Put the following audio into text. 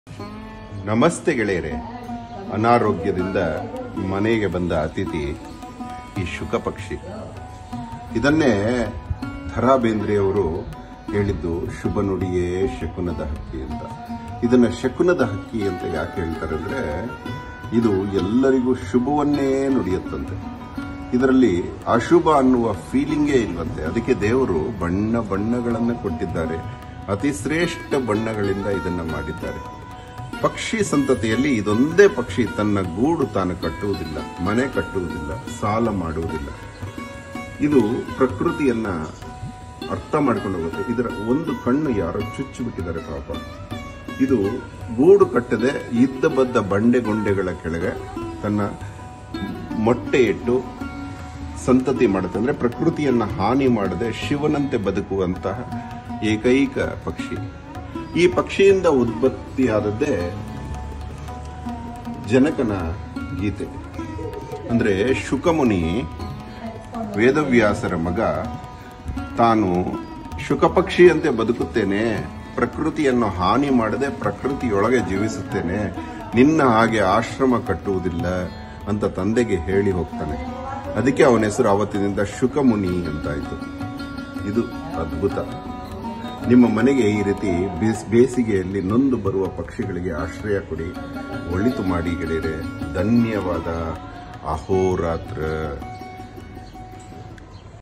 ನಮಸ್ತೆ ಗೆಳೆಯರೆ ಅನಾರೋಗ್ಯದಿಂದ ಮನೆಗೆ ಬಂದ ಅತಿಥಿ ಈ ಶುಕ ಪಕ್ಷಿ ಇದನ್ನೇ ಥರಾ ಬೇಂದ್ರೆಯವರು ಹೇಳಿದ್ದು ಶುಭ ನುಡಿಯೇ ಶಕುನದ ಹಕ್ಕಿ ಅಂತ ಇದನ್ನ ಶಕುನದ ಹಕ್ಕಿ ಅಂತ ಯಾಕೆ ಹೇಳ್ತಾರೆ ಅಂದ್ರೆ ಇದು ಎಲ್ಲರಿಗೂ ಶುಭವನ್ನೇ ನುಡಿಯುತ್ತಂತೆ ಇದರಲ್ಲಿ ಅಶುಭ ಅನ್ನುವ ಫೀಲಿಂಗೇ ಇಲ್ವಂತೆ ಅದಕ್ಕೆ ದೇವರು ಬಣ್ಣ ಬಣ್ಣಗಳನ್ನು ಕೊಟ್ಟಿದ್ದಾರೆ ಅತಿ ಶ್ರೇಷ್ಠ ಬಣ್ಣಗಳಿಂದ ಇದನ್ನ ಮಾಡಿದ್ದಾರೆ ಪಕ್ಷಿ ಸಂತತಿಯಲ್ಲಿ ಇದೊಂದೇ ಪಕ್ಷಿ ತನ್ನ ಗೂಡು ತಾನು ಕಟ್ಟುವುದಿಲ್ಲ ಮನೆ ಕಟ್ಟುವುದಿಲ್ಲ ಸಾಲ ಮಾಡುವುದಿಲ್ಲ ಇದು ಪ್ರಕೃತಿಯನ್ನ ಅರ್ಥ ಮಾಡ್ಕೊಂಡು ಹೋಗುತ್ತೆ ಇದರ ಒಂದು ಕಣ್ಣು ಯಾರೋ ಚುಚ್ಚಿ ಬಿಟ್ಟಿದ್ದಾರೆ ಪಾಪ ಇದು ಗೂಡು ಕಟ್ಟದೆ ಇದ್ದ ಬದ್ದ ಬಂಡೆ ಗುಂಡೆಗಳ ಕೆಳಗೆ ತನ್ನ ಮೊಟ್ಟೆ ಇಟ್ಟು ಸಂತತಿ ಮಾಡುತ್ತೆ ಅಂದ್ರೆ ಪ್ರಕೃತಿಯನ್ನ ಹಾನಿ ಮಾಡದೆ ಶಿವನಂತೆ ಬದುಕುವಂತಹ ಏಕೈಕ ಪಕ್ಷಿ ಈ ಪಕ್ಷಿಯಿಂದ ಉತ್ಪತ್ತಿಯಾದದ್ದೇ ಜನಕನ ಗೀತೆ ಅಂದ್ರೆ ಶುಕಮುನಿ ವೇದವ್ಯಾಸರ ಮಗ ತಾನು ಶುಕಪಕ್ಷಿಯಂತೆ ಬದುಕುತ್ತೇನೆ ಪ್ರಕೃತಿಯನ್ನು ಹಾನಿ ಮಾಡದೆ ಪ್ರಕೃತಿಯೊಳಗೆ ಜೀವಿಸುತ್ತೇನೆ ನಿನ್ನ ಹಾಗೆ ಆಶ್ರಮ ಕಟ್ಟುವುದಿಲ್ಲ ಅಂತ ತಂದೆಗೆ ಹೇಳಿ ಹೋಗ್ತಾನೆ ಅದಕ್ಕೆ ಅವನ ಹೆಸರು ಅವತ್ತಿನಿಂದ ಶುಕಮುನಿ ಅಂತಾಯ್ತು ಇದು ಅದ್ಭುತ ನಿಮ್ಮ ಮನೆಗೆ ಈ ರೀತಿ ಬೇಸ್- ಬೇಸಿಗೆಯಲ್ಲಿ ನೊಂದು ಬರುವ ಪಕ್ಷಿಗಳಿಗೆ ಆಶ್ರಯ ಕೊಡಿ ಒಳಿತು ಮಾಡಿ ಗೆಳೆಯರೆ ಧನ್ಯವಾದ ಅಹೋರಾತ್ರ